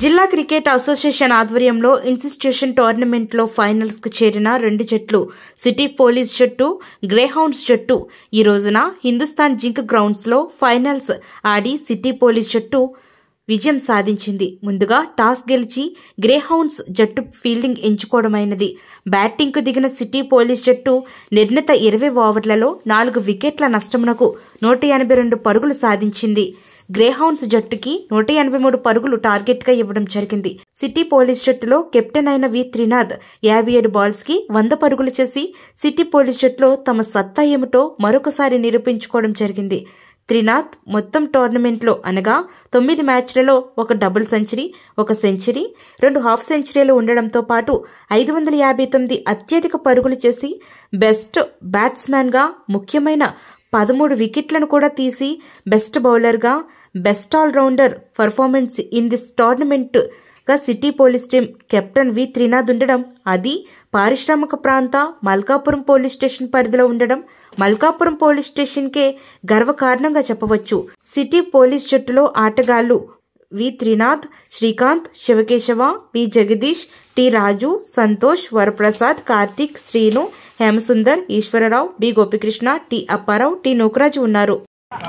జిల్లా cricket association ఆధ్వర్యంలో institution టోర్నమెంట్లో ఫైనల్స్ కు చేరిన రెండు జట్లు సిటీ పోలీస్ జట్టు గ్రేహౌండ్స్ జట్టు ఈ రోజున హిందుస్థాన్ జింక్ గ్రౌండ్స్ లో ఫైనల్స్ ఆడి సిటీ పోలీస్ జట్టు విజయం సాధించింది ముందుగా టాస్ గెలిచి గ్రేహౌండ్స్ జట్టు ఫీల్డింగ్ ఎంచుకోవడమైనది బ్యాటింగ్కు దిగిన సిటీ పోలీస్ జట్టు నిర్ణీత ఇరవై ఓవర్లలో నాలుగు వికెట్ల నష్టమునకు నూట ఎనభై రెండు పరుగులు సాధించింది గ్రేహౌండ్స్ జట్టుకి నూట ఎనభై మూడు పరుగులు టార్గెట్ గా ఇవ్వడం జరిగింది సిటీ పోలీస్ జట్టులో కెప్టెన్ అయిన వి త్రినాథ్ యాభై ఏడు బాల్స్ కి వంద పరుగులు చేసి సిటీ పోలీస్ జట్టులో తమ సత్తా ఏమిటో మరొకసారి నిరూపించుకోవడం జరిగింది త్రినాథ్ మొత్తం టోర్నమెంట్లో అనగా తొమ్మిది మ్యాచ్లలో ఒక డబుల్ సెంచరీ ఒక సెంచరీ రెండు హాఫ్ సెంచరీలు ఉండడంతో పాటు ఐదు వందల యాభై తొమ్మిది అత్యధిక పరుగులు చేసి బెస్ట్ బ్యాట్స్మెన్గా ముఖ్యమైన పదమూడు వికెట్లను కూడా తీసి బెస్ట్ బౌలర్గా best all rounder performance in this tournament గా city police team captain V Trinath ఉండడం అది పారిశ్రామిక ప్రాంత మల్కాపురం పోలీస్ స్టేషన్ పరిధిలో ఉండడం మల్కాపురం పోలీస్ స్టేషన్కే గర్వకారణంగా చెప్పవచ్చు సిటీ పోలీస్ జట్టులో ఆటగాళ్లు V Trinath Srikanth Shivakesava V Jagadish T Raju Santosh Varaprasad Karthik Srinu Hemasundar Eswararao B Gopikrishna T Apparao T Nookaraju ఉన్నారు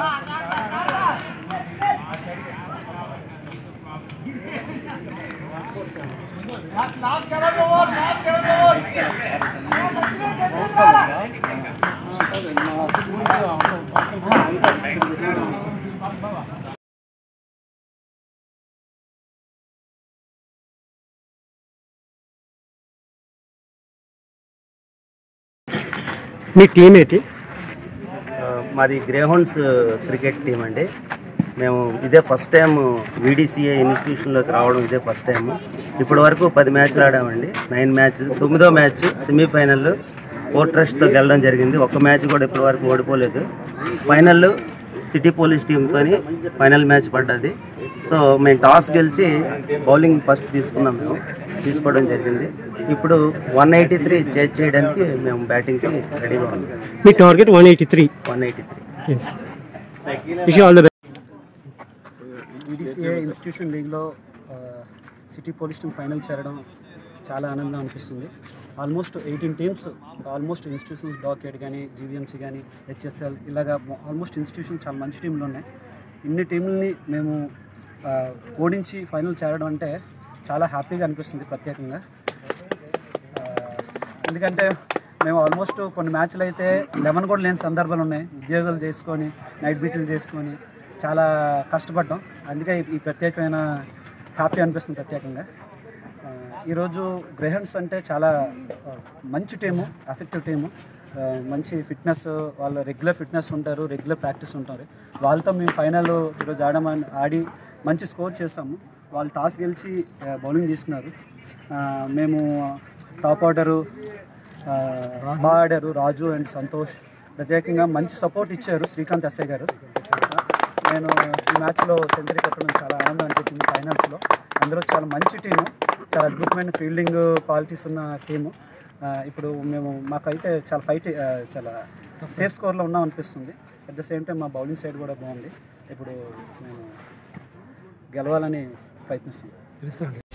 మీ టీం ఏంటి ఆ, మాది గ్రేహౌండ్స్ క్రికెట్ టీం అండి మేము ఇదే ఫస్ట్ టైం వీడీసీఏ ఇన్స్టిట్యూషన్లోకి రావడం ఇదే ఫస్ట్ టైం ఇప్పటి వరకు పది మ్యాచ్లు ఆడామండి నైన్ మ్యాచ్లు తొమ్మిదో మ్యాచ్ సెమీఫైనల్ ఫోర్ ట్రస్ట్తో గెలడం జరిగింది ఒక్క మ్యాచ్ కూడా ఇప్పటి వరకు ఓడిపోలేదు ఫైనల్ సిటీ పోలీస్ టీంతో ఫైనల్ మ్యాచ్ పడ్డది సో మేము టాస్ గెలిచి బౌలింగ్ ఫస్ట్ తీసుకున్నాం మేము తీసుకోవడం జరిగింది ఇప్పుడు వన్ ఎయిటీ త్రీ చేజ్ చేయడానికి మేము బ్యాటింగ్కి రెడీగా ఉన్నాం మీ target one eighty three one eighty three yes wish all the best EDCA institution లీగ్లో ఆ, సిటీ పోలీస్ టీం ఫైనల్ చేరడం చాలా ఆనందం అనిపిస్తుంది almost eighteen teams almost institutions డాకెట్ కానీ జీవీఎంసీ కానీ హెచ్ఎస్ఎల్ ఇలాగా ఆల్మోస్ట్ ఇన్స్టిట్యూషన్స్ చాలా మంచి టీంలు ఉన్నాయి ఇన్ని టీంలని మేము ఆ, ఓడించి ఫైనల్ చేరడం అంటే చాలా హ్యాపీగా అనిపిస్తుంది ప్రత్యేకంగా ఆ, ఎందుకంటే మేము ఆల్మోస్ట్ కొన్ని మ్యాచ్లు అయితే లెవెన్ కూడా లేని సందర్భాలు ఉన్నాయి ఉద్యోగాలు చేసుకొని నైట్ బీట్లు చేసుకొని చాలా కష్టపడ్డాం అందుకే ఈ- ఈ ప్రత్యేకమైన హ్యాపీ అనిపిస్తుంది ప్రత్యేకంగా ఆ, ఈరోజు గ్రహణ్స్ అంటే చాలా ఆ, మంచి టీము ఎఫెక్టివ్ టీము ఆ, మంచి ఫిట్నెస్ వాళ్ళు రెగ్యులర్ ఫిట్నెస్ ఉంటారు రెగ్యులర్ ప్రాక్టీస్ ఉంటారు వాళ్ళతో మేము ఫైనల్ ఈరోజు ఆడమని ఆడి మంచి స్కోర్ చేసాము వాళ్ళు టాస్ గెలిచి ఆ, బౌలింగ్ తీసుకున్నారు ఆ, మేము టాప్ ఆర్డరు ఆ, బాగా ఆడారు రాజు అండ్ సంతోష్ ప్రత్యేకంగా మంచి సపోర్ట్ ఇచ్చారు శ్రీకాంత్ ఎస్ఐ గారు నేను ఈ మ్యాచ్లో సెంచరీ కొట్టడం చాలా ఆనందం అనిపించింది ఫైనల్స్లో అందరూ చాలా మంచి టీము చాలా అద్భుతమైన ఫీల్డింగ్ క్వాలిటీస్ ఉన్న టీము ఆ, ఇప్పుడు మేము మాకైతే చాలా ఫైట్ ఆ, చాలా సేఫ్ స్కోర్లో ఉన్నాం అనిపిస్తుంది అట్ ద సేమ్ టైం మా బౌలింగ్ సైడ్ కూడా బాగుంది ఇప్పుడు మేము గెలవాలని ప్రయత్నిస్తాం